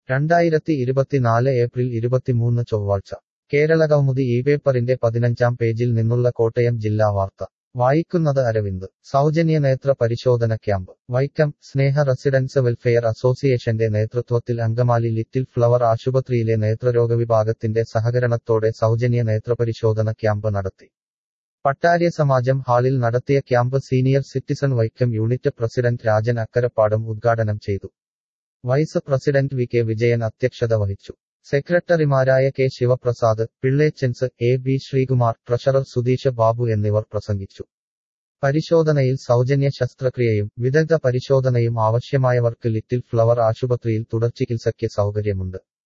രണ്ടായിരത്തി ഇരുപത്തിനാല് ഏപ്രിൽ ഇരുപത്തിമൂന്ന് ചൊവ്വാഴ്ച കേരള കൗമുദി ഈ പേപ്പറിന്റെ പതിനഞ്ചാം പേജിൽ നിന്നുള്ള കോട്ടയം ജില്ലാ വാർത്ത വായിക്കുന്നത് അരവിന്ദ് സൗജന്യ നേത്ര പരിശോധന camp Vaikom Sneha residence welfare അസോസിയേഷന്റെ നേതൃത്വത്തിൽ അങ്കമാലി ലിറ്റിൽ ഫ്ലവർ ആശുപത്രിയിലെ നേത്രരോഗ വിഭാഗത്തിന്റെ സഹകരണത്തോടെ സൗജന്യ നേത്രപരിശോധന ക്യാമ്പ് നടത്തി പട്ടാര്യ സമാജം ഹാളിൽ നടത്തിയ camp senior citizen Vaikom unit president Rajan Akkarappadam ഉദ്ഘാടനം ചെയ്തു vice president V K Vijayan അധ്യക്ഷത വഹിച്ചു സെക്രട്ടറിമാരായ K Sivaprasad Pillechans A B Sreekumar treasurer Sudheesh Babu എന്നിവർ പ്രസംഗിച്ചു പരിശോധനയിൽ സൗജന്യ ശസ്ത്രക്രിയയും വിദഗ്ധ പരിശോധനയും ആവശ്യമായവർക്ക് ലിറ്റിൽ ഫ്ലവർ ആശുപത്രിയിൽ തുടർചികിത്സയ്ക്ക് സൗകര്യമുണ്ട്